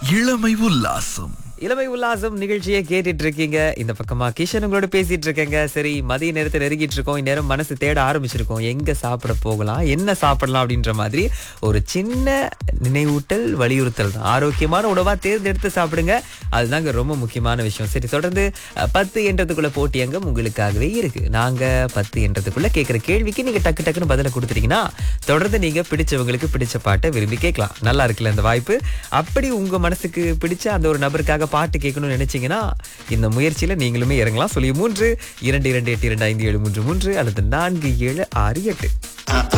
இளமை உல்லாசம் இளமை உல்லாசம் நிகழ்ச்சியை கேட்டுட்டு இருக்கீங்க இந்த பக்கமா கிஷன் உங்களோட பேசிட்டு இருக்கேங்க சரி மதிய நேரத்தை நெருங்கிட்டு இருக்கோம் இந்நேரம் மனசு தேட ஆரம்பிச்சிருக்கோம் எங்க சாப்பிட போகலாம் என்ன சாப்பிடலாம் அப்படின்ற மாதிரி ஒரு சின்ன நினைவூட்டல் வலியுறுத்தல் தான் ஆரோக்கியமான உணவா தேர்ந்தெடுத்து சாப்பிடுங்க அதுதாங்க ரொம்ப முக்கியமான விஷயம் சரி தொடர்ந்து அஹ், பத்து என்றதுக்குள்ள போட்டி அங்கம் உங்களுக்காகவே இருக்கு நாங்க பத்து என்றதுக்குள்ள கேட்கிற கேள்விக்கு நீங்க டக்கு டக்குன்னு பதில கொடுத்துட்டீங்கன்னா தொடர்ந்து நீங்க பிடிச்சவங்களுக்கு பிடிச்ச பாட்டை விரும்பி கேட்கலாம் நல்லா இருக்குல்ல இந்த வாய்ப்பு அப்படி உங்க மனசுக்கு பிடிச்ச அந்த ஒரு நபருக்காக பாட்டு கேட்கணும்னு நினைச்சீங்கன்னா இந்த முயற்சியில நீங்களுமே இறங்கலாம் சொல்லி மூன்று இரண்டு இரண்டு எட்டு இரண்டு ஐந்து ஏழு மூன்று மூன்று அல்லது நான்கு ஏழு ஆறு எட்டு